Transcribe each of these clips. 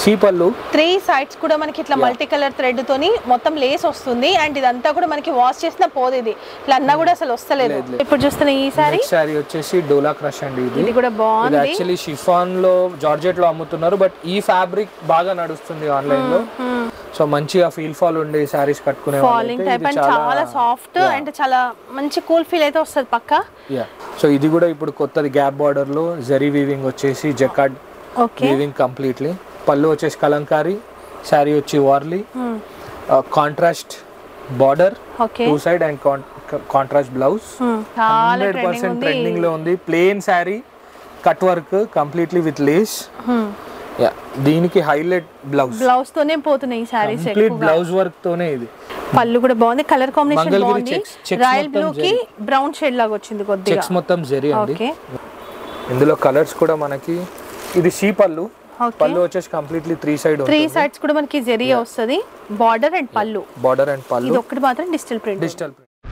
See పళ్ళు three sides కూడా మనకి ఇట్లా మల్టీ కలర్ థ్రెడ్ తోని మొత్తం లేస్ వస్తుంది అండ్ ఇదంతా కూడా మనకి వాష్ చేసిన పోదు ఇది ఇట్లా అన్నా కూడా అసలు వస్తలేదు ఇప్పుడు చూస్తున్న ఈ సారీ నెక్స్ట్ శారీ వచ్చేసి డోలా క్రష్ అండి ఇది ఇది కూడా ఇది బాగుంది యాక్చువల్లీ షిఫాన్ లో జార్జెట్ లో అమ్ముతున్నారు బట్ ఈ ఫ్యాబ్రిక్ బాగా నడుస్తుంది ఆన్లైన్ లో సో మంచిగా ఫీల్ ఫాల్ ఉండే శారీస్ కట్టుకునే ఫాలింగ్ టైప్ అండ్ చాలా సాఫ్ట్ అండ్ చాలా మంచి కూల్ ఫీల్ అయితే వస్తుంది పక్క యా సో ఇది కూడా ఇప్పుడు కొత్తది గ్యాప్ బార్డర్ లో జరీ వీవింగ్ వచ్చేసి జకార్డ్ ఓకే వీవింగ్ కంప్లీట్లీ పళ్ళు వచ్చేసి కలంకారీ శారీ వచ్చి Warli contrast border okay two side and contrast blouse చాలా హండ్రెడ్ పర్సెంట్ ట్రెండింగ్ లో ఉంది plain sari cut work completely with lace yeah దీనికి హైలైట్ బ్లౌజ్ బ్లౌజ్ తోనే పోతున్నాయి ఈ సారీస్ కంప్లీట్ బ్లౌజ్ వర్క్ తోనే ఇది పళ్ళు కూడా బాగుంది కలర్ కాంబినేషన్ మంగళగిరి బాగుంది checks- checks రాయల్ మొత్తం బ్లూ కి బ్రౌన్ షేడ్ లాగా వచ్చింది కొద్దిగా చెక్స్ మొత్తం జరీ అండి ఓకే ఇందులో కలర్స్ కూడా మనకి ఇది షీ పళ్ళు ఓకే పళ్ళు వచ్చేసి completely three side three sides కూడా మనకి జరీ వస్తుంది బార్డర్ అండ్ పళ్ళు బార్డర్ అండ్ పళ్ళు ఇది ఒక్కటి మాత్రం digital print digital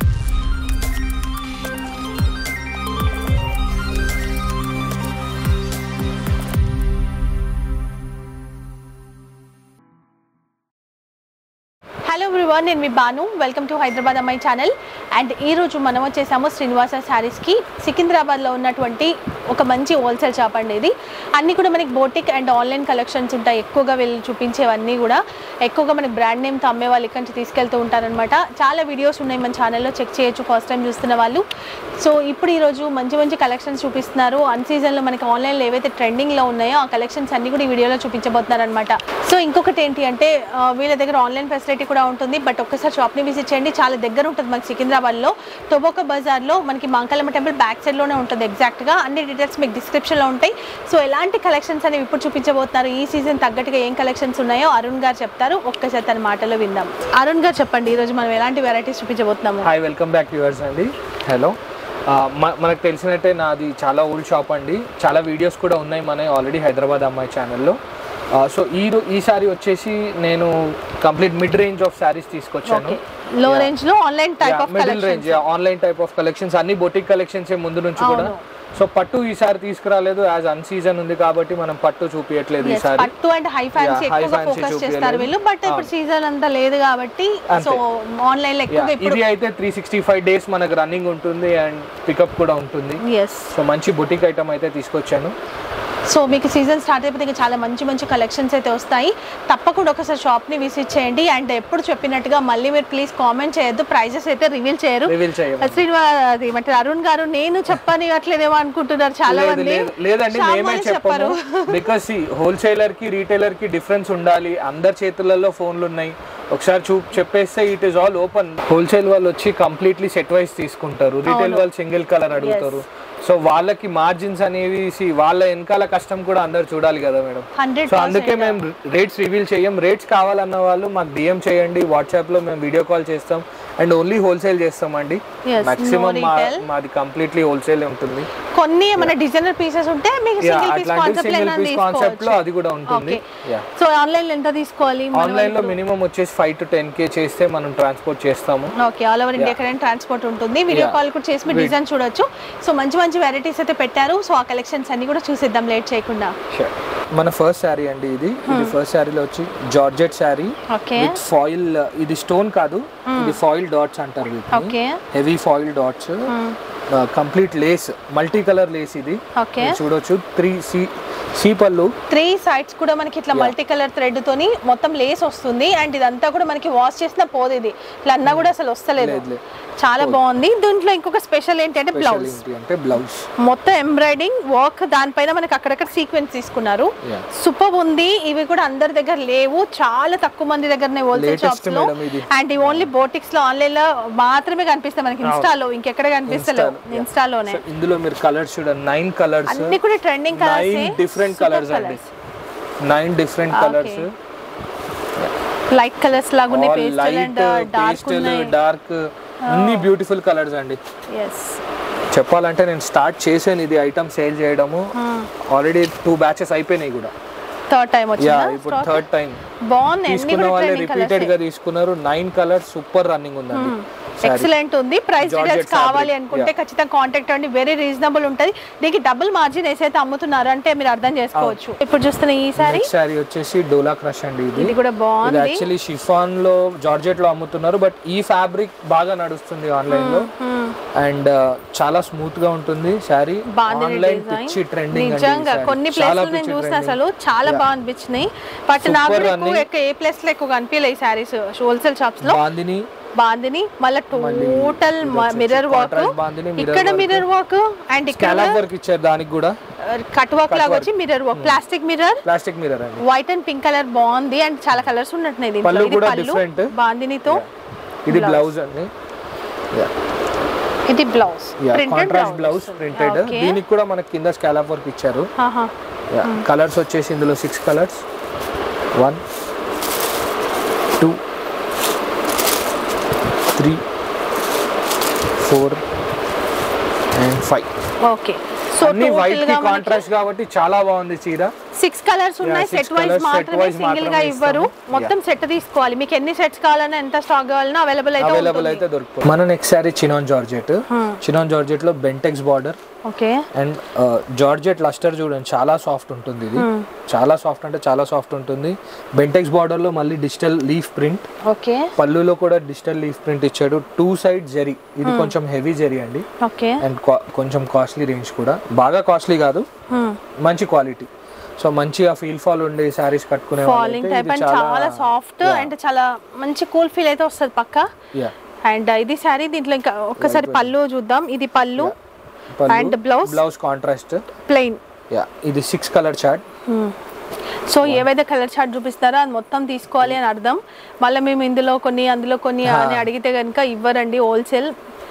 hello everyone నేను మీ బాను వెల్కమ్ టు హైదరాబాద్ అమ్మాయి ఛానల్ అండ్ ఈ రోజు మనం వచ్చేసాము శ్రీనివాస శారీస్కి సికింద్రాబాద్లో ఉన్నటువంటి ఒక మంచి హోల్సేల్ షాప్ అండి ఇది అన్నీ కూడా మనకి బోటిక్ అండ్ ఆన్లైన్ కలెక్షన్స్ ఉంటాయి ఎక్కువగా వెళ్ళి చూపించేవన్నీ కూడా ఎక్కువగా మనకి బ్రాండ్ నేమ్తో అమ్మే వాళ్ళు ఇక్కడి నుంచి తీసుకెళ్తూ ఉంటారనమాట చాలా వీడియోస్ ఉన్నాయి మన ఛానల్లో చెక్ చేయొచ్చు ఫస్ట్ టైం చూస్తున్న వాళ్ళు సో ఇప్పుడు ఈరోజు మంచి మంచి కలెక్షన్స్ చూపిస్తున్నారు అన్ సీజన్లో మనకి ఆన్లైన్లో ఏవైతే ట్రెండింగ్లో ఉన్నాయో ఆ కలెక్షన్స్ అన్ని కూడా ఈ వీడియోలో చూపించబోతున్నారు అనమాట సో ఇంకొకటి ఏంటి అంటే ఆ, వీళ్ళ దగ్గర ఆన్లైన్ ఫెసిలిటీ కూడా ఉంటుంది బట్ ఒక్కసారి షాప్ని విజిట్ చేయండి చాలా దగ్గర ఉంటుంది మనకి సికింద్రాబాద్లో టొబాకో బజార్లో మనకి మాంకలమ్మ టెంపుల్ బ్యాక్ సైడ్లోనే ఉంటుంది ఎగ్జాక్ట్గా అన్ని డీటెయిల్స్ మీకు డిస్క్రిప్షన్లో ఉంటాయి సో ఎలాంటి కలెక్షన్స్ అనేవి ఇప్పుడు చూపించబోతున్నారు ఈ సీజన్ తగ్గట్టుగా ఏం కలెక్షన్స్ ఉన్నాయో అరుణ్ గారు చెప్తారు ఒక్కసారి తన మాటలో విందాం అరుణ్ గారు చెప్పండి ఈరోజు మనం ఎలాంటి వెరైటీస్ చూపించబోతున్నాము హాయ్ వెల్కమ్ బ్యాక్ యూవర్స్ అండి హలో మనకు తెలిసినట్టే నాది చాలా ఓల్డ్ షాప్ అండి చాలా వీడియోస్ కూడా ఉన్నాయి మన ఆల్రెడీ హైదరాబాద్ అమ్మాయి ఛానల్లో సో ఈ రో- ఈ సారీ వచ్చేసి నేను complete mid range of saris తీసుకొచ్చాను ఓకే లో రేంజ్ లో online type of middle collection range online type of collections అన్ని బొటిక్ కలెక్షన్స్ ముందు నుంచి కూడా అవును. సో పట్టు ఈసారి తీసుకురాలేదు యాజ్ అన్ సీజన్ ఉంది కాబట్టి మనం పట్టు చూపించట్లేదు Yes, ఈసారి పట్టు and high fancy Yeah, high ఎక్కువగా fancy ఫోకస్ చేస్తారు చూపియలేదు. వీళ్ళు బట్ ఇప్పుడు సీజన్ అంతా లేదు కాబట్టి అంతే. సో ఆన్లైన్ లో ఎక్కువగా Yeah, ఇప్పుడు ఇది అయితే త్రీ సిక్స్టీ ఫైవ్ డేస్ మనకు రన్నింగ్ ఉంటుంది అండ్ పికప్ కూడా ఉంటుంది ఎస్ సో మంచి బుటిక్ ఐటమ్ అయితే తీసుకొచ్చాను సో మీకు సీజన్ స్టార్ట్ అయిపోతే ఇంకా చాలా మంచి మంచి కలెక్షన్స్ అయితే వస్తాయి తప్పకుండా ఒకసారి షాప్ ని విజిట్ చేయండి అండ్ ఎప్పుడు చెప్పినట్టుగా మళ్ళీ మీరు ప్లీజ్ కామెంట్ చేయొద్దు ప్రైజెస్ అయితే రివీల్ చేయరు రివీల్ చేయము శ్రీనివాస్ అది ఏమంటారు అరుణ్ గారు నేను చెప్పని అట్లేదేమో అనుకుంటున్నారు చాలా లేదు, మంది లేదు, లేదండి చాలా మేమే మంది చెప్పారు బికాస్ హోల్సేలర్ కి రీటైలర్ కి డిఫరెన్స్ ఉండాలి అందరి చేతులలో ఫోన్లు ఉన్నాయి ఒకసారి చూ చెప్పేస్తే it is all open wholesale వాళ్ళు వచ్చి కంప్లీట్లీ సెట్ వైస్ తీసుకుంటారు రీటైల్ వాళ్ళు సింగిల్ కలర్ అడుగుతారు సో వాళ్ళకి మార్జిన్స్ అనేవి see, వాళ్ళ వెనకాల కష్టం కూడా అందరు చూడాలి కదా మేడం హండ్రెడ్ సో అందుకే మేము రేట్స్ రివీల్ చేయం రేట్స్ కావాలన్న వాళ్ళు మాకు డిఎం చేయండి వాట్సాప్ లో మేము వీడియో కాల్ చేస్తాం అండ్ ఓన్లీ హోల్సేల్ చేస్తామండి Yes, మాక్సిమం no retail. మాది కంప్లీట్లీ హోల్సేల్ ఉంటుంది కొన్ని ఏమైనా డిజైనర్ పీసెస్ ఉంటే మీకు Yeah, సింగిల్ పీస్ అట్లాంటి కాన్సెప్ట్ సింగిల్ పీస్ కాన్సెప్ట్ లో అది కూడా ఉంటుంది ఓకే సో ఆన్లైన్ లో ఎంత తీసుకోవాలి ఆన్లైన్ లో మినిమం వచ్చేసి ఫైవ్ టు టెన్ కే చేస్తే మనం ట్రాన్స్పోర్ట్ చేస్తాము okay all over India current transport ఉంటుంది వీడియో Yeah. కాల్ కూడా చేసి మీరు డిజైన్ చూడొచ్చు సో మంచి మంచి వెరైటీస్ అయితే పెట్టారు సో ఆ కలెక్షన్స్ అన్ని కూడా చూసేద్దాం లేట్ చేయకుండా మన ఫస్ట్ శారీ అండి ఇది ఇది ఫస్ట్ శారీలో వచ్చి georgette sari okay with foil ఇది స్టోన్ కాదు ఇది ఫాయిల్ డాట్స్ అంటారు వీటిని okay heavy foil dots complete lace multi colour lace ఇది ఓకే మీరు చూడొచ్చు త్రీ సి సి పళ్ళు త్రీ సైడ్స్ కూడా మనకి ఇట్లా మల్టీ కలర్ థ్రెడ్ తోని మొత్తం లేస్ వస్తుంది అండ్ ఇదంతా కూడా మనకి వాష్ చేసిన పోదు ఇది ఇట్లా అన్నా కూడా అసలు వస్తలేదు లేదు, లేదు. చాలా బాగుంది దీంట్లో ఇంకొక స్పెషల్ ఏంటంటే స్పెషల్ బ్లౌజ్ ఏంటి అంటే బ్లౌజ్ మొత్తం ఎంబ్రాయిడింగ్ వర్క్ దానిపైన మనకి అక్కడక్కడ సీక్వెన్స్ తీసుకున్నారు Yeah. సూపర్ ఉంది ఇవి కూడా అందరి దగ్గర లేవు చాలా తక్కువ మంది దగ్గరనే హోల్సేల్ Latest షాప్స్ లో madam ఇది. అండ్ ఇవి ఓన్లీ బోటిక్స్ లో ఆన్లైన్ లో మాత్రమే కనిపిస్తాయి మనకి ఇన్స్టాలో ఇంకెక్కడ కనిపిస్తలేవు Insta లో, yeah. ఇన్స్టాలోనే సో ఇందులో మీరు కలర్స్ చూడండి నైన్ కలర్స్ అన్ని కూడా trending nine colours different colours అండి nine different colours light colours లాగా ఉన్నాయి pastel light and dark pastel ఉన్నాయి డార్క్ అన్ని బ్యూటిఫుల్ కలర్స్ అండి ఎస్ చెప్పాలంటే నేను స్టార్ట్ చేశాను ఇది ఐటమ్ సేల్ చేయడము ఆల్రెడీ టూ బ్యాచెస్ అయిపోయినాయి కూడా థర్డ్ టైం యా వచ్చిందా ఇప్పుడు థర్డ్ టైం బాగున్నాయి అన్ని తీసుకున్న కూడా వాళ్ళే ట్రెండింగ్ రిపీటెడ్ కలర్స్ గా తీసుకున్నారు నైన్ కలర్స్ సూపర్ రన్నింగ్ ఉందండి ఎక్సలెంట్ ఉంది ప్రైస్ Georgette డీటెయిల్స్ fabric, కావాలి అనుకుంటే ఖచ్చితంగా కాంటాక్ట్ అవ్వండి వెరీ రీజనబుల్ ఉంటుంది దీనికి డబుల్ మార్జిన్ వేసైతే అమ్ముతున్నారు అంటే మీరు అర్థం చేసుకోవచ్చు ఇప్పుడు చూస్తున్న ఈ సారీ నెక్స్ట్ శారీ వచ్చేసి డోలా క్రష్ అండి ఇది ఇది కూడా ఇది బాగుంది యాక్చువల్లీ షిఫాన్ లో జార్జెట్ లో అమ్ముతున్నారు బట్ ఈ ఫ్యాబ్రిక్ బాగా నడుస్తుంది ఆన్లైన్ లో Hmm. అండ్ చాలా స్మూత్ గా ఉంటుంది శారీ బాగుంది ఆన్లైన్ design. పిచ్చి ట్రెండింగ్ నిజంగా కొన్ని ప్లేస్లు నేను చూసిన అసలు చాలా బాగా అనిపించినాయి బట్ నాకు Super కూడా ఎక్కువ running. ఎక్కువ ఏ ప్లేస్ లో ఎక్కువ కనిపించలేదు ఈ సారీస్ హోల్సేల్ షాప్స్ లో బాందిని బాందిని మళ్ళీ total mirror work contrast bandhani, mirror ఇక్కడ work. మిర్రర్ వర్క్ అండ్ ఇక్కడ స్కాలప్ వర్క్ ఇచ్చారు దానికి కూడా కట్ వర్క్ లాగా వచ్చి mirror work plastic mirror plastic mirror అండి వైట్ అండ్ పింక్ కలర్ బాగుంది అండ్ చాలా కలర్స్ ఉన్నట్టున్నాయి దీంట్లో పళ్ళు ఇది కూడా పళ్ళు different. బాందినితో ఇది బ్లౌజ్ అండి ఇది blouse printed contrast blouse printed దీనికి కూడా మనకి కింద స్కాలప్ వర్క్ ఇచ్చారు కలర్స్ వచ్చేసి ఇందులో six colours one two three four and five okay so అన్ని వైట్ టోటల్ కి గా కాంట్రాస్ట్ కాబట్టి చాలా బాగుంది చీర సిక్స్ కలర్స్ ఉన్నాయి six set wise colours, set మాత్రమే wise సింగిల్ గా మాత్రమే ఇవ్వరు ఇస్తాము. మొత్తం సెట్ తీసుకోవాలి మీకు ఎన్ని సెట్స్ కావాలన్నా ఎంత స్టాక్ కావాలన్నా అవైలబుల్ అయితే అవైలబుల్ అయితే దొరుకుతుంది మన next sari chinon georgette chinon georgette లో Bentex border okay and georgette lustre చూడండి చాలా సాఫ్ట్ ఉంటుంది ఇది చాలా సాఫ్ట్ అంటే చాలా సాఫ్ట్ ఉంటుంది బెంటెక్స్ బార్డర్ లో మళ్ళీ డిజిటల్ లీఫ్ ప్రింట్ ఓకే పళ్ళులో కూడా డిజిటల్ లీఫ్ ప్రింట్ ఇచ్చాడు టూ సైడ్ జరీ ఇది కొంచెం హెవీ జరీ అండి ఓకే అండ్ కొంచెం కాస్ట్లీ రేంజ్ కూడా బాగా కాస్ట్లీ కాదు మంచి క్వాలిటీ సో మంచిగా ఫీల్ ఫాల్ ఉండే శారీస్ కట్టుకునే ఫాలింగ్ టైప్ అండ్ చాలా సాఫ్ట్ అండ్ చాలా మంచి కూల్ ఫీల్ అయితే వస్తుంది పక్క యా అండ్ ఇది సారీ దీంట్లో ఇంకా ఒక్కసారి పళ్ళు చూద్దాం ఇది పళ్ళు And blouse? Blouse contrast plain yeah ఇది సిక్స్ కలర్ చార్ట్ సో ఏవైతే కలర్ చార్ట్ చూపిస్తారో అది మొత్తం తీసుకోవాలి అని అర్థం మళ్ళీ మేము ఇందులో కొన్ని అందులో కొన్ని అని అడిగితే కనుక ఇవ్వరండి హోల్సేల్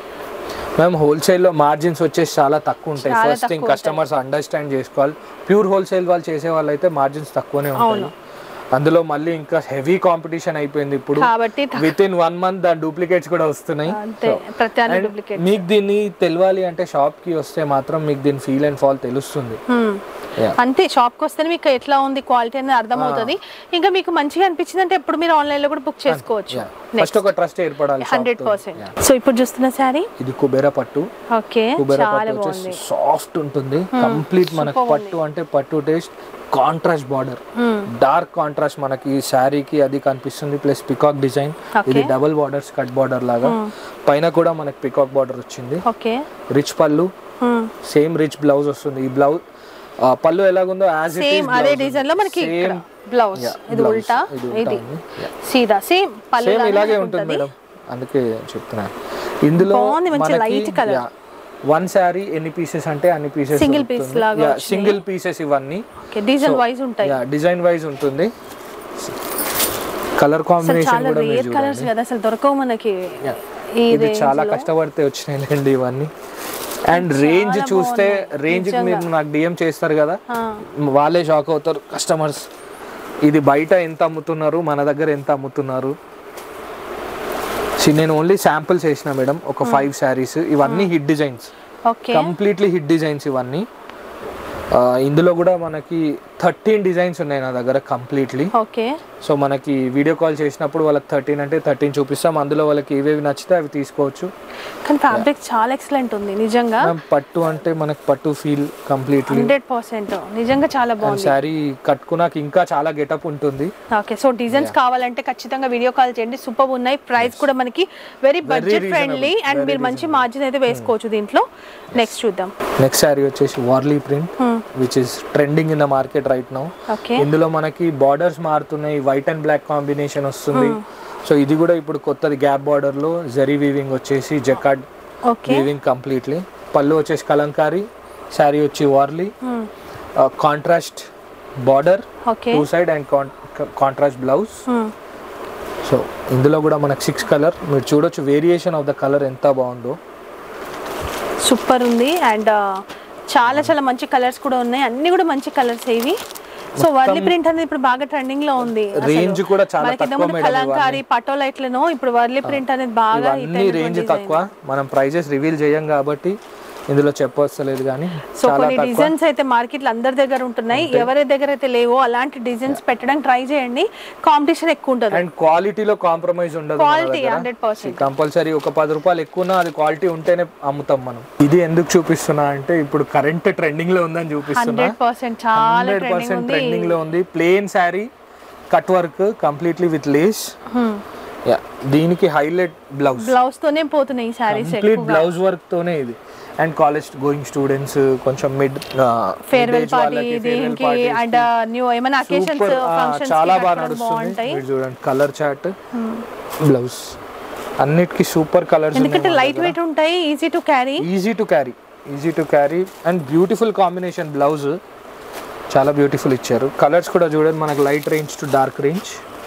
మేము హోల్సేల్ లో మార్జిన్స్ వచ్చేసి చాలా తక్కువ ఉంటాయి చాలా ఫస్ట్ థింగ్ తక్కువ కస్టమర్స్ అండర్స్టాండ్ చేసుకోవాలి ప్యూర్ హోల్సేల్ వాళ్ళు చేసే వాళ్ళు అయితే మార్జిన్స్ తక్కువనే ఉంటాయి అందులో మళ్ళీ ఇంకా హెవీ కాంపిటీషన్ అయిపోయింది ఇప్పుడు కాబట్టి విత్ ఇన్ వన్ మంత్ దాని డూప్లికేట్స్ కూడా వస్తున్నాయి అంతే ప్రత్యాన్ని And డూప్లికేట్ మీకు దీన్ని తెలియాలి అంటే షాప్ కి వస్తే మాత్రం మీకు దీని ఫీల్ అండ్ ఫాల్ తెలుస్తుంది Yeah. అంతే షాప్ కి వస్తేనే మీకు ఎట్లా ఉంది క్వాలిటీ అనేది అర్థమవుతుంది ఇంకా మీకు మంచిగా అనిపించింది అంటే ఎప్పుడు మీరు ఆన్లైన్ లో కూడా బుక్ చేసుకోవచ్చు ఫస్ట్ ఒక ట్రస్ట్ ఏర్పడాలి shop హండ్రెడ్ తో. పర్సెంట్ సో ఇప్పుడు చూస్తున్న శారీ ఇది కుబేర పట్టు ఓకే కుబేర చాలా పట్టు వచ్చేసి బాగుంది సాఫ్ట్ ఉంటుంది కంప్లీట్ మనకి పట్టు అంటే పట్టు taste contrast border dark contrast మనకి శారీకి అది కనిపిస్తుంది ప్లస్ పికాక్ డిజైన్ ఇది డబుల్ బార్డర్స్ కట్ బార్డర్ లాగా పైన కూడా మనకి పికాక్ బార్డర్ వచ్చింది ఓకే రిచ్ పళ్ళు సేమ్ రిచ్ బ్లౌజ్ వస్తుంది ఈ బ్లౌజ్ పళ్ళు ఎలాగుందో యాజ్ ఇట్ సేమ్ అదే డిజైన్ లో మనకి ఇక్కడ బ్లౌజ్ ఇది ఉల్టా ఇది సీదా సేమ్ పళ్ళు సేమ్ ఇలాగే ఉంటుంది మేడం అందుకే చెప్తున్నా ఇందులో బాగుంది, మంచి light colour. వన్ శారీ ఎన్ని పీసెస్ అంటే అన్ని పీసెస్ Single piece లాగా సింగిల్ పీసెస్ ఇవన్నీ ఓకే డిజైన్ వైజ్ ఉంటాయి డిజైన్ వైజ్ ఉంటుంది కలర్ కాంబినేషన్ చాలా కూడా మీరు రేర్ కలర్స్ చూడండి కదా అసలు దొరకవు మనకి Yeah. ఈ ఇది చాలా కష్టపడితే వచ్చినాయిలేండి ఇవన్నీ అండ్ రేంజ్ చూస్తే రేంజ్ మీరు నాకు డిఎం చేస్తారు కదా ఆ, వాళ్ళే షాక్ అవుతారు కస్టమర్స్ ఇది బయట ఎంత అమ్ముతున్నారు మన దగ్గర ఎంత అమ్ముతున్నారు See, నేను ఓన్లీ శాంపిల్స్ వేసిన మేడం ఒక ఫైవ్ శారీస్ ఇవన్నీ hit designs okay completely hit designs ఇవన్నీ ఆ, ఇందులో కూడా మనకి థర్టీన్ డిజైన్స్ ఉన్నాయి నా దగ్గర కంప్లీట్లీ ఓకే సో మనకి వీడియో కాల్ చేసినప్పుడు వాళ్ళకి థర్టీన్ అంటే థర్టీన్ చూపిస్తాం అందులో వాళ్ళకి ఏవేవి నచ్చితే అవి తీసుకోవచ్చు కానీ ఫ్యాబ్రిక్ చాలా ఎక్సలెంట్ ఉంది నిజంగా మ్యామ్, పట్టు అంటే మనకి పట్టు ఫీల్ కంప్లీట్లీ హండ్రెడ్ పర్సెంట్ నిజంగా చాలా బాగుంది శారీ కట్టుకున్నాక ఇంకా చాలా గెటప్ ఉంటుంది ఓకే సో డిజైన్స్ కావాలంటే ఖచ్చితంగా వీడియో కాల్ చేయండి సూపర్ ఉన్నాయి ప్రైస్ కూడా మనకి వెరీ బడ్జెట్ ఫ్రెండ్లీ అండ్ మీరు మంచి మార్జిన్ అయితే వేసుకోవచ్చు దీంట్లో నెక్స్ట్ చూద్దాం నెక్స్ట్ శారీ వచ్చేసి Warli print which is trending in the market right now okay ఇందులో మనకి బార్డర్స్ మారుతున్నాయి వైట్ అండ్ బ్లాక్ కాంబినేషన్ వస్తుంది సో ఇది కూడా ఇప్పుడు కొత్తది గ్యాప్ బార్డర్ లో జరీ వీవింగ్ వచ్చేసి జకాడ్ ఓకే వీవింగ్ కంప్లీట్లీ పళ్ళు వచ్చేసి కలంకారీ శారీ వచ్చి Warli contrast border okay two side and contrast blouse so ఇందులో కూడా మనకి సిక్స్ కలర్ మీరు చూడొచ్చు వేరియేషన్ ఆఫ్ ద కలర్ ఎంత బాగుందో సూపర్ ఉంది అండ్ చాలా చాలా మంచి కలర్స్ కూడా ఉన్నాయి అన్ని కూడా మంచి కలర్స్ ఇవి సో వర్లీ ప్రింట్ అనేది ఇప్పుడు బాగా ట్రెండింగ్ లో ఉంది అసలు. రేంజ్ కూడా చాలా మనకి తక్కువ ఇంతకుముందు మేడం కలంకారీ పటోలా ఎట్లనో ఇప్పుడు వర్లీ ప్రింట్ అనేది బాగా hit ఇవన్నీ అయినటువంటి రేంజ్ design. తక్కువ మనం ప్రైజెస్ రివీల్ చేయం కాబట్టి ఇందులో చెప్పవస్తలేదు కానీ సో చాలా కొన్ని తక్కువ డిజైన్స్ అయితే మార్కెట్ లో అందరి దగ్గర ఉంటున్నాయి ఎవరి దగ్గర అయితే లేవో అలాంటి డిజైన్స్ పెట్టడానికి ట్రై చేయండి కాంపిటీషన్ ఎక్కువ ఉంటుంది అండ్ క్వాలిటీలో కాంప్రమైజ్ ఉండదు క్వాలిటీ హండ్రెడ్ పర్సెంట్ కంపల్సరీ ఒక పది రూపాయలు ఎక్కువ అది క్వాలిటీ ఉంటేనే అమ్ముతాం మనం ఇది ఎందుకు చూపిస్తున్నా అంటే ఇప్పుడు కరెంట్ ట్రెండింగ్ లో ఉందని చూపిస్తున్నా హండ్రెడ్ పర్సెంట్ చాలా హండ్రెడ్ ట్రెండింగ్ పర్సెంట్ ఉంది ట్రెండింగ్ లో ఉంది plain sari cut work completely with lace yeah దీనికి హైలైట్ బ్లౌజ్ బ్లౌజ్ తోనే పోతున్నాయి ఈ సారీస్ కంప్లీట్ బ్లౌజ్ వర్క్ తోనే ఇది అండ్ కాలేజ్ గోయింగ్ స్టూడెంట్స్ కొంచెం మిడ్ ఫేర్వెల్ పార్టీ దీనికి అండ్ న్యూ ఏమైనా అకేషన్స్ ఫంక్షన్స్ చాలా బాగా నడుస్తుంది బాగుంటాయి మీరు చూడండి కలర్ చార్ట్ బ్లౌజ్ అన్నిటికీ సూపర్ కలర్స్ ఎందుకంటే లైట్ వెయిట్ ఉంటాయి easy to carry easy to carry easy to carry and beautiful combination blouse చాలా బ్యూటిఫుల్ ఇచ్చారు కలర్స్ కూడా చూడండి మనకు light range to dark range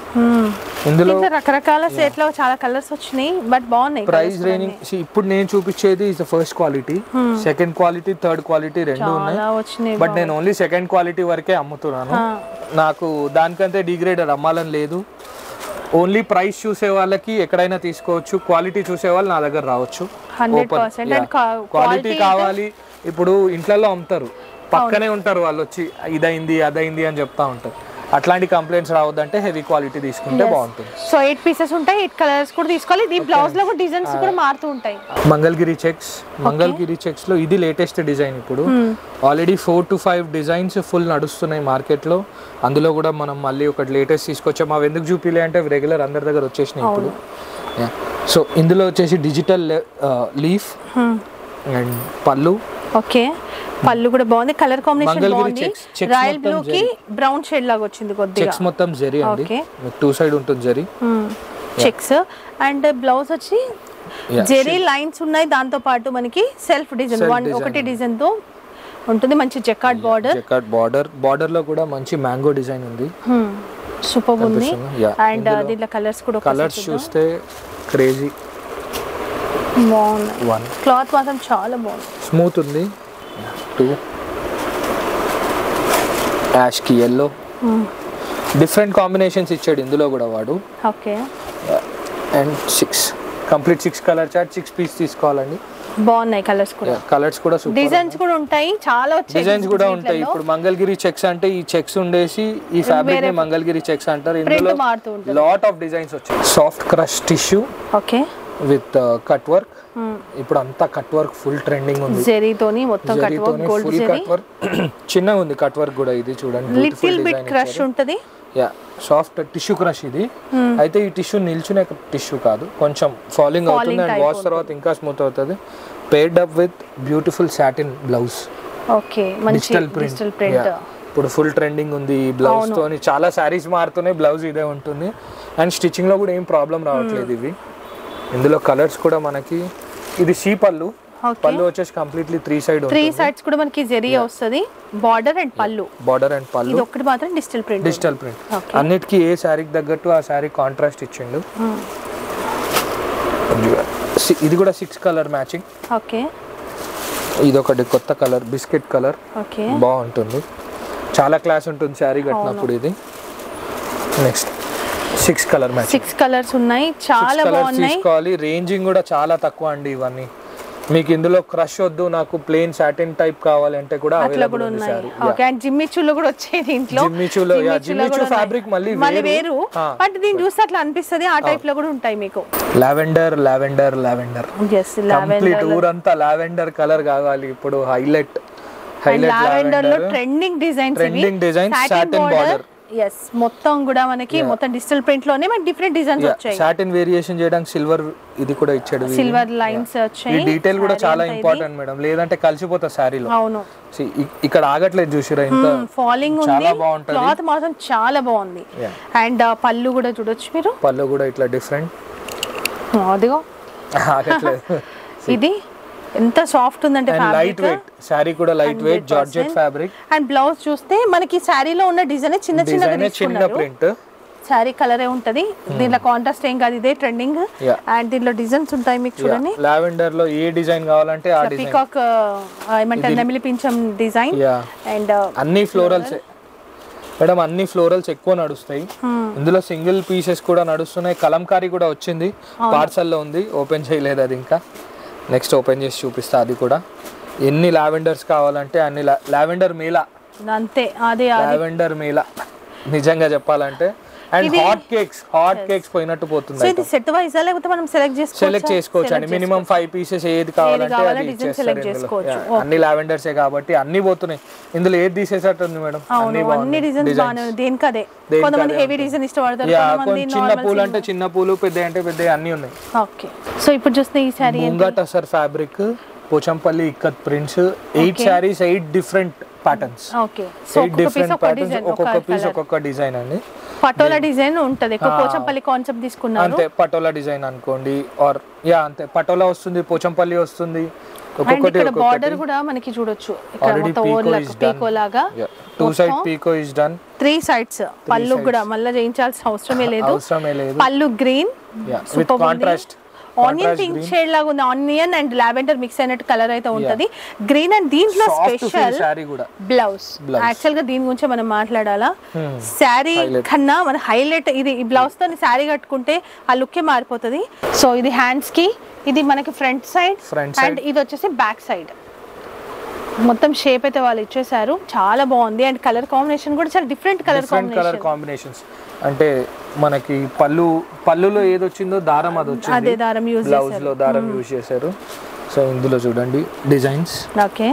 ఇందులో ఇంత రకరకాల సెట్ లో చాలా కలర్స్ వచ్చినాయి బట్ బాగున్నాయి ప్రైస్ రేంజింగ్ ఇప్పుడు నేను చూపించేది is the first quality second quality third quality రెండు ఉన్నాయి చాలా వచ్చినాయి బట్ నేను ఓన్లీ సెకండ్ క్వాలిటీ వరకే అమ్ముతున్నాను నాకు దానికంటే డిగ్రేడర్ అమ్మాలని లేదు ఓన్లీ ప్రైస్ చూసే వాళ్ళకి ఎక్కడైనా తీసుకోవచ్చు క్వాలిటీ చూసే వాళ్ళు నా దగ్గర రావచ్చు హండ్రెడ్ పర్సెంట్ అండ్ క్వాలిటీ కావాలి ఇప్పుడు ఇంట్లలో అమ్ముతారు పక్కనే ఉంటారు వాళ్ళు వచ్చి ఇదైంది అదైంది అని చెప్తా ఉంటారు అట్లాంటి కంప్లైంట్స్ రావద్దంటే హెవీ క్వాలిటీ తీసుకుంటే బాగుంటుంది సో ఎయిట్ పీసెస్ ఉంటాయి ఎయిట్ కలర్స్ కూడా తీసుకోవాలి ఇది బ్లౌజ్ లో కూడా డిజైన్స్ కూడా మారుతూ ఉంటాయి మంగళగిరి చెక్స్ మంగళగిరి చెక్స్ లో ఇది లేటెస్ట్ డిజైన్ ఇప్పుడు already four to five designs full నడుస్తున్నాయి మార్కెట్ లో అందులో కూడా మనం మళ్ళీ ఒకటి లేటెస్ట్ తీసుకొచ్చాం అవి ఎందుకు చూపిలే అంటే రెగ్యులర్ అందరి దగ్గర వచ్చేసినాయి ఇప్పుడు సో ఇందులో వచ్చేసి డిజిటల్ లీఫ్ అండ్ పళ్ళు ఓకే పళ్ళు కూడా బాగుంది కలర్ కాంబినేషన్ మంగళగిరి బాగుంది checks. Checks రాయల్ మొత్తం బ్లూ కి బ్రౌన్ షేడ్ లాగా వచ్చింది కొద్దిగా చెక్స్ మొత్తం జరీ అండి Okay. టూ సైడ్ ఉంటుంది జరీ చెక్స్ అండ్ బ్లౌజ్ వచ్చి Yeah, జెరీ లైన్స్ ఉన్నాయి దాంతో పాటు మనకి self design Self one design ఒకటి డిజైన్ తో ఉంటుంది మంచి jacquard border jacquard border border లో కూడా మంచి మ్యాంగో డిజైన్ ఉంది సూపర్ ఉంది కనిపిస్తుందా? Yeah. అండ్ దీంట్లో కలర్స్ కూడా కలర్స్ చూస్తే క్రేజీ బాగున్నాయి వన్ క్లాత్ మాత్రం చాలా బాగుంది స్మూత్ ఉంది టూ యాష్కి ఎల్లో డిఫరెంట్ కాంబినేషన్స్ ఇచ్చాడు ఇందులో కూడా వాడు okay and six complete six colour chart six piece తీసుకోవాలండి బాగున్నాయి కలర్స్ కూడా కలర్స్ కూడా సూపర్ డిజైన్స్ కూడా ఉంటాయి చాలా వచ్చాయి డిజైన్స్ కూడా ఉంటాయి ఇప్పుడు మంగళగిరి చెక్స్ అంటే ఈ చెక్స్ ఉండేసి ఈ ఫ్యాబ్రిక్ ని మంగళగిరి చెక్స్ అంటారు ప్రింట్ ఇందులో మారుతూ ఉంటుంది లాట్ ఆఫ్ డిజైన్స్ వచ్చాయి soft crush tissue okay with cut work ఇప్పుడు అంతా కట్ వర్క్ ఫుల్ ట్రెండింగ్ ఉంది జరీతోని మొత్తం కట్ వర్క్ జరీతోనే gold full zari cut work చిన్నగా ఉంది కట్ వర్క్ కూడా ఇది చూడండి లిటిల్ బిట్ క్రష్ ఉంటది యా సాఫ్ట్ టిష్యూ క్రష్ ఇది అయితే ఈ టిష్యూ నిల్చునే టిష్యూ కాదు కొంచెం ఫాలింగ్ అవుతుంది అండ్ వాష్ తర్వాత ఇంకా స్మూత్ అవుతుంది paired up with beautiful satin blouse okay మంచి డిజిటల్ ప్రింట్ డిజిటల్ ప్రింట్ ఇప్పుడు ఫుల్ ట్రెండింగ్ ఉంది ఈ బ్లౌజ్ తోని చాలా శారీస్ మారుతున్నాయి బ్లౌజ్ ఇదే ఉంటుంది అండ్ స్టిచ్చింగ్ లో కూడా ఏం ప్రాబ్లం రావట్లేదు ఇవి ఇందులో కలర్స్ కూడా మనకి ఇది సీ పళ్ళు ఓకే పళ్ళు వచ్చేసి completely three side three sides కూడా మనకి జరీ వస్తుంది బార్డర్ అండ్ పళ్ళు బార్డర్ అండ్ పళ్ళు ఇది ఒకటి మాత్రం digital print digital print Okay. అన్నిటికీ ఏ శారీకి తగ్గట్టు ఆ శారీ కాంట్రాస్ట్ ఇచ్చిండు సి- ఇది కూడా సిక్స్ కలర్ మ్యాచింగ్ ఓకే ఇది ఒకటి కొత్త కలర్ బిస్కెట్ కలర్ ఓకే బాగుంటుంది చాలా క్లాస్ ఉంటుంది శారీ కట్టినప్పుడు ఇది next six colour matching six colours ఉన్నాయి చాలా కలర్స్ బాగున్నాయి తీసుకోవాలి రేంజింగ్ కూడా చాలా తక్కువ అండి ఇవన్నీ మీకు ఇందులో క్రష్ వద్దు నాకు ప్లేన్ సాటిన్ టైప్ కావాలంటే కూడా అట్లా అవైలబుల్ కూడా ఉంది ఉన్నాయి శారీ ఓకే అండ్ జిమ్మిచ్చులో కూడా వచ్చాయి దీంట్లో జిమ్మిచూలో యా జిమ్మిచూలో జిమ్మిచూ కూడా ఫ్యాబ్రిక్ మళ్ళీ మళ్ళీ వేరు వేరు బట్ దీన్ని చూస్తే అట్లా అనిపిస్తుంది ఆ టైప్ లో కూడా ఉంటాయి మీకు lavender lavender lavender yes complete ఊరంతా లావెండర్ కలర్ కావాలి ఇప్పుడు హైలైట్ హైలైట్ లావెండర్ లో lavender trending designs Trending design, satin border. Yes మొత్తం కూడా మనకి మొత్తం డిజిటల్ ప్రింట్ లోనే మనకి డిఫరెంట్ డిజైన్స్ వచ్చాయి సాటిన్ వేరియేషన్ చేయడానికి సిల్వర్ ఇది కూడా ఇచ్చాడు వీళ్ళు. సిల్వర్ లైన్స్ ఈ వచ్చాయి డీటైల్ కూడా చాలా ఇంపార్టెంట్ మేడం లేదంటే కలిసిపోతా శారీలో అవును ఇక్కడ ఆగట్లేదు చూసిరా ఇంత ఫాలింగ్ ఉంది చాలా బాగుంటది. క్లాత్ మాత్రం చాలా బాగుంది Yeah. అండ్ పళ్ళు కూడా చూడొచ్చు మీరు పళ్ళు కూడా ఇట్లా డిఫరెంట్ అదిగో ఆగట్లేదు ఇది ఎంత సాఫ్ట్ ఉందంటే అండ్ లైట్ వెయిట్ శారీ కూడా light weight georgette fabric and blouse చూస్తే మనకి శారీలో ఉన్న డిజైన్ చిన్న చిన్నగా డిజైన్ చిన్న తీసుకున్నారు ప్రింట్ శారీ కలరే ఉంటది దీంట్లో కాంట్రాస్ట్ ఏం కాదు ఇదే ట్రెండింగ్ Yeah. అండ్ దీంట్లో డిజైన్స్ ఉంటాయి మీకు చూడండి లావెండర్ లో ఏ డిజైన్ కావాలంటే ఆ డిజైన్ పీకాక్ ఏమంటారు నెమిలి పింఛం డిజైన్ యా అండ్ అన్ని ఫ్లోరల్స్ మేడం అన్ని ఫ్లోరల్స్ ఎక్కువ నడుస్తాయి ఇందులో సింగిల్ పీసెస్ కూడా నడుస్తున్నాయి కలంకారీ కూడా వచ్చింది పార్సల్ లో ఉంది ఓపెన్ చేయలేదు అది ఇంకా నెక్స్ట్ ఓపెన్ చేసి చూపిస్తా అది కూడా ఎన్ని లావెండర్స్ కావాలంటే అన్ని లావెండర్ మేలా అంతే అదే అది లావెండర్ మేలా నిజంగా చెప్పాలంటే and hot cakes hot cakes పోయినట్టు పోతుంది సో ఇది సెట్ వైజా లేకపోతే మనం సెలెక్ట్ చేసుకోవచ్చు సెలెక్ట్ చేసుకోవచ్చు అండి మినిమం ఫైవ్ పీసెస్ ఏది కావాలంటే కావాలో అది design ఇచ్చేస్తారు select ఇందులో. చేసుకోవచ్చు. Yeah, అన్ని లావెండర్సే కాబట్టి అన్ని పోతున్నాయి ఇందులో ఏది తీసేసట్టుంది మేడం అవును అన్ని డిజైన్స్ బాగానే ఉన్నాయి. దేనికి అదే కొంతమంది హెవీ డిజైన్ ఇష్టపడతారు యా కొంతమంది చిన్న పూలు అంటే చిన్న పూలు పెద్ద అంటే పెద్ద అన్ని ఉన్నాయి ఓకే సో ఇప్పుడు చూస్తే ఈ sari munga tussar fabric Pochampally ikat prints eight saris eight different patterns okay so eight ఒక్కొక్క పీస్ డిఫరెంట్ ఒక ప్యాటర్న్స్ డిజైన్ ఒక్కొక్క పీస్ ఒక్కొక్క డిజైన్ అండి పటోలా డిజైన్ ఉంటది ఎక్కువ పోచంపల్లి కాన్సెప్ట్ తీసుకున్నారు అంతే పటోలా డిజైన్ అనుకోండి ఆర్ యా అంతే పటోలా వస్తుంది పోచంపల్లి వస్తుంది అండ్ ఒక్కొక్కటి ఇక్కడ బార్డర్ కూడా మనకి చూడొచ్చు ఇక్కడ Already మొత్తం picot overlock is done. Picot లాగా two side picot is done three sides pallu కూడా మళ్ళీ చేయించాల్సిన అవసరమే లేదు అవసరమే లేదు pallu green with contrast onion pink shade లాగా ఉంది ఆనియన్ అండ్ లావెండర్ మిక్స్ అయినట్టు కలర్ అయితే ఉంటది గ్రీన్ అండ్ దీంట్లో సాఫ్ట్ స్పెషల్ శారీ కూడా బ్లౌజ్ యాక్చువల్ గా దీని గురించి మనం మాట్లాడాలా శారీ కన్నా మన హైలైట్ ఇది ఈ బ్లౌజ్ తో శారీ కట్టుకుంటే ఆ లుక్ మారిపోతుంది సో ఇది హ్యాండ్స్ కి ఇది మనకి ఫ్రంట్ సైడ్ Front అండ్ ఇది వచ్చేసి బ్యాక్ సైడ్ మొత్తం షేప్ అయితే వాళ్ళు ఇచ్చేసారు చాలా బాగుంది అండ్ కలర్ కాంబినేషన్ కూడా చాలా different colour different colour combinations అంటే మనకి పళ్ళు పళ్ళులో ఏది వచ్చిందో దారం అది అదే వచ్చింది దారం యూజ్ బ్లౌజ్ లో దారం యూజ్ చేశారు సో ఇందులో చూడండి designs okay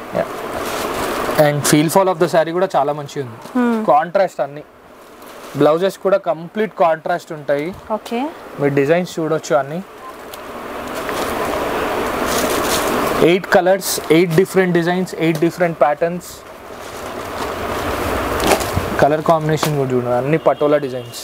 and feel fall of the sari కూడా చాలా మంచిగా ఉంది కాంట్రాస్ట్ అన్ని బ్లౌజెస్ కూడా కంప్లీట్ కాంట్రాస్ట్ ఉంటాయి ఓకే మీరు డిజైన్స్ చూడొచ్చు అన్ని eight colours eight different designs eight different patterns colour combination కూడా చూడండి అన్ని పటోలా డిజైన్స్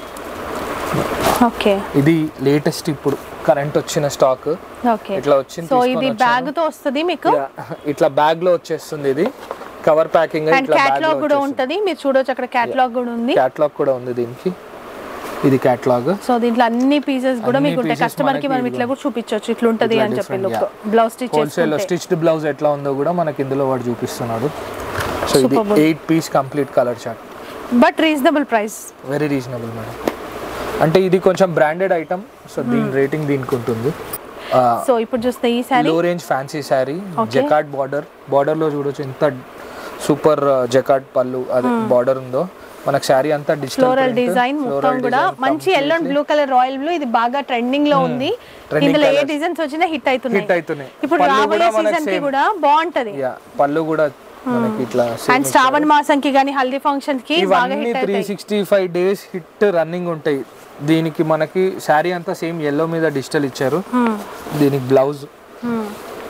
ఓకే ఇది లేటెస్ట్ ఇప్పుడు కరెంట్ వచ్చిన స్టాక్ ఓకే ఇట్లా వచ్చింది సో తీసుకొని ఇది వచ్చాను. బ్యాగ్ తో వస్తుంది మీకు Yeah, ఇట్లా బ్యాగ్ లో వచ్చేస్తుంది ఇది కవర్ ప్యాకింగ్ అండ్ ఇట్లా బ్యాగ్ లో క్యాట్లాగ్ కూడా ఉంటది మీరు చూడొచ్చు అక్కడ క్యాట్లాగ్ కూడా ఉంది క్యాట్లాగ్ కూడా ఉంది దీనికి ఇది క్యాట్లాగ్ సో దీంట్లో అన్ని పీసెస్ కూడా అన్ని మీకు ఉంటాయి pieces కస్టమర్ కి మనం మనకి ఇట్లా కూడా చూపించొచ్చు ఇట్లా ఉంటది ఇట్లా అని చెప్పి different, look blouse stitch wholesale లో స్టిచ్డ్ బ్లౌజ్ ఎట్లా ఉందో కూడా మనకి ఇందులో వాడు చూపిస్తున్నాడు సో ఇది Superb. Eight piece complete colour chart but reasonable price very reasonable madam అంటే ఇది కొంచెం బ్రాండెడ్ ఐటమ్ సో దీని రేటింగ్ దీనికి ఉంటుంది సో ఇప్పుడు చూస్తే ఈ శారీ లో range fancy sari jacquard border border లో చూడొచ్చు ఎంత సూపర్ జకాట్ పళ్ళు అదే బార్డర్ ఉందో మనకు శారీ అంతా డిజిటల్ ఫ్లోరల్ డిజైన్ మొత్తం కూడా మంచి yellow and blue colour royal blue ఇది బాగా ట్రెండింగ్ లో ఉంది Trending ఇందులో ఏ colours. డిజైన్స్ వచ్చినా హిట్ అవుతున్నాయి హిట్ అవుతున్నాయి ఇప్పుడు పళ్ళు రాబోయే కూడా మనకి సీజన్ కి same. కూడా బాగుంటది యా పళ్ళు కూడా మనకి ఇట్లా same అండ్ శ్రావణ మాసంకి కానీ హల్దీ ఫంక్షన్ కి బాగా ఇవన్నీ హిట్ త్రీ అవుతాయి sixty five days hit running ఉంటాయి దీనికి మనకి శారీ అంతా సేమ్ ఎల్లో మీద డిజిటల్ ఇచ్చారు Hmm. దీనికి బ్లౌజ్ Hmm.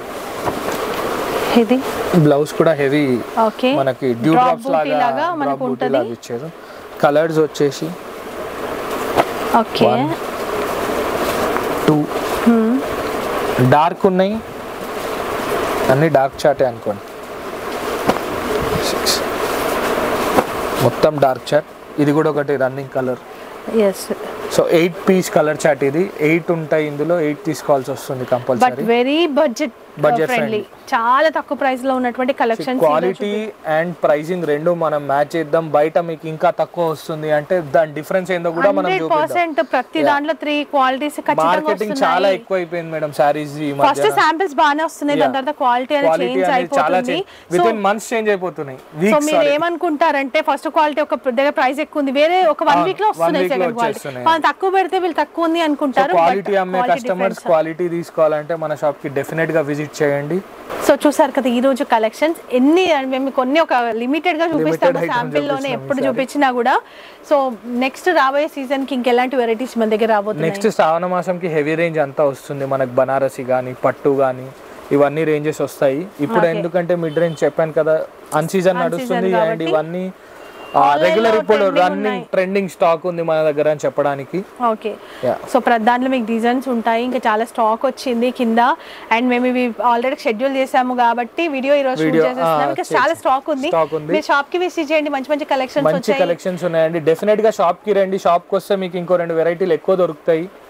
ఇది బ్లౌజ్ కూడా హెవీ ఓకే మనకి డ్యూ Drop డ్రాప్స్ booty లాగా లాగా మనకు drop booty ఉంటది. లాగా ఇచ్చారు కలర్స్ వచ్చేసి ఓకే One. టూ డార్క్ ఉన్నాయి అన్ని డార్క్ చాటే అనుకోండి సిక్స్ మొత్తం డార్క్ చాట్ ఇది కూడా ఒకటి running colours so eight piece colour chart ఇది ఎయిట్ ఉంటాయి ఇందులో ఎయిట్ తీసుకోవాల్సి వస్తుంది but compulsory very budget Budget friendly చాలా తక్కువ ప్రైస్ లో ఉన్నటువంటి కలెక్షన్స్ క్వాలిటీ అండ్ ప్రైసింగ్ రెండు మనం మ్యాచ్ చేద్దాం బయట మీకు ఇంకా తక్కువ వస్తుంది అంటే దాని డిఫరెన్స్ ఏందో కూడా మనం హండ్రెడ్ చూపిద్దాం పర్సెంట్ ప్రతి దాంట్లో త్రీ క్వాలిటీస్ ఖచ్చితంగా మార్కెటింగ్ చాలా వస్తున్నాయి ఎక్కువ అయిపోయింది మేడం సారీస్ ఈ ఫస్ట్ మధ్య శాంపిల్స్ బాగానే వస్తున్నాయి దాని తర్వాత క్వాలిటీ అనేది క్వాలిటీ చేంజ్ అనేది చాలా అయిపోతుంది విత్ ఇన్ మంత్స్ చేంజ్ అయిపోతున్నాయి సో వీక్స్ మీరు ఏమనుకుంటారంటే ఫస్ట్ క్వాలిటీ ఒక దగ్గర ప్రైస్ ఎక్కువ ఉంది వేరే ఒక వన్ అవును, వీక్ లో one వస్తున్నాయి week లో సెకండ్ క్వాలిటీ వచ్చేస్తున్నాయి. మనం తక్కువ పెడితే వీళ్ళు తక్కువ ఉంది అనుకుంటారు క్వాలిటీ అమ్మే కస్టమర్స్ క్వాలిటీ తీసుకోవాలంటే మన షాప్ కి డెఫినెట్ గా విజిట్ చేయండి సో చూసారు కదా ఈ రోజు కలెక్షన్స్ ఎన్ని మేము కొన్ని ఒక లిమిటెడ్ గా చూపిస్తాము item శాంపిల్ లోనే చూపిస్తున్నాం ఎప్పుడు ఈసారి. చూపించినా కూడా సో నెక్స్ట్ రాబోయే సీజన్ కి ఇంకెలాంటి వెరైటీస్ మన దగ్గర రాబోతున్నాయి నెక్స్ట్ శ్రావణ మాసంకి హెవీ రేంజ్ అంతా వస్తుంది మనకు బనారసి కానీ పట్టు కానీ ఇవన్నీ రేంజెస్ వస్తాయి ఇప్పుడు ఎందుకంటే మిడ్ రేంజ్ చెప్పాను కదా అన్ సీజన్ నడుస్తుంది అండ్ కాబట్టి ఇవన్నీ Online రెగ్యులర్ లో ఇప్పుడు trending రన్నింగ్ ఉన్నాయి. ట్రెండింగ్ స్టాక్ ఉంది మన దగ్గర అని చెప్పడానికి ఓకే Yeah. సో ప్రతి దాంట్లో మీకు డిజైన్స్ ఉంటాయి ఇంకా చాలా స్టాక్ వచ్చింది కింద అండ్ మేము ఇవి ఆల్రెడీ షెడ్యూల్ చేసాము కాబట్టి వీడియో ఈ రోజు షూట్ Video, చేసేస్తున్నాం ah, ఇంకా చేసి- చాలా స్టాక్ ఉంది stock ఉంది. మీరు షాప్ కి విసిట్ చేయండి మంచి మంచి కలెక్షన్స్ మంచి వచ్చాయి కలెక్షన్స్ ఉన్నాయండి డెఫినెట్ గా షాప్ కి రండి షాప్ కి వస్తే మీకు ఇంకో రెండు వెరైటీలు ఎక్కువ దొరుకుతాయి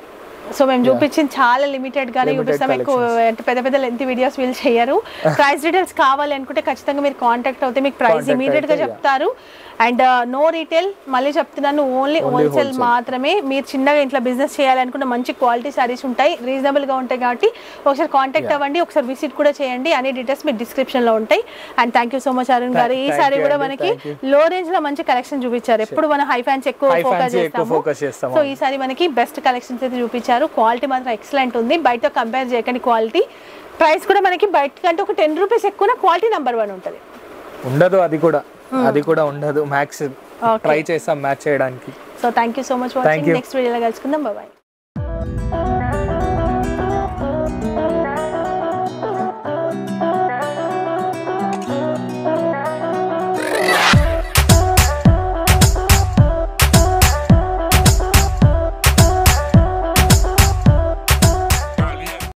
సో మేము చూపించింది చాలా లిమిటెడ్ గానే Limited చూపిస్తాం ఎక్కువ అంటే పెద్ద పెద్ద లెంత్ వీడియోస్ వీళ్ళు చేయరు ప్రైస్ డీటెయిల్స్ కావాలి అనుకుంటే ఖచ్చితంగా మీరు కాంటాక్ట్ అవుతే మీకు ప్రైస్ Contact ఇమీడియట్ గా అయితే, yeah. చెప్తారు అండ్ నో రీటైల్ మళ్ళీ చెప్తున్నాను ఓన్లీ Only హోల్సేల్ wholesale. మాత్రమే మీరు చిన్నగా ఇంట్లో బిజినెస్ చేయాలనుకుంటే మంచి క్వాలిటీ సారీస్ ఉంటాయి రీజనబుల్ గా ఉంటాయి కాబట్టి ఒకసారి కాంటాక్ట్ Yeah. అవ్వండి ఒకసారి విజిట్ కూడా చేయండి అన్ని డీటెయిల్స్ మీరు డిస్క్రిప్షన్ లో ఉంటాయి and thank you so much Arun Thank- గారు ఈ thank సారీ you కూడా అండి, మనకి thank you. లో రేంజ్ లో మంచి కలెక్షన్ చూపించారు ఎప్పుడు మనం హై ఫ్యాన్స్ ఎక్కువ High ఫోకస్ fancy ఎక్కువ చేస్తాము focus చేస్తాము. సో ఈసారి మనకి బెస్ట్ కలెక్షన్స్ అయితే చూపించారు క్వాలిటీ మాత్రం ఎక్సలెంట్ ఉంది బయట కంపేర్ చేయకండి క్వాలిటీ ప్రైస్ కూడా మనకి బయట కంటే ఒక టెన్ రూపీస్ ఎక్కువ క్వాలిటీ నెంబర్ వన్ ఉంటుంది ఉండదు అది కూడా అది కూడా ఉండదు మ్యాక్స్ Okay. ట్రై చేస్తాం మ్యాచ్ చేయడానికి so thank you so much Thank watching you. Next వీడియోలో కలుసుకుందాం బాయ్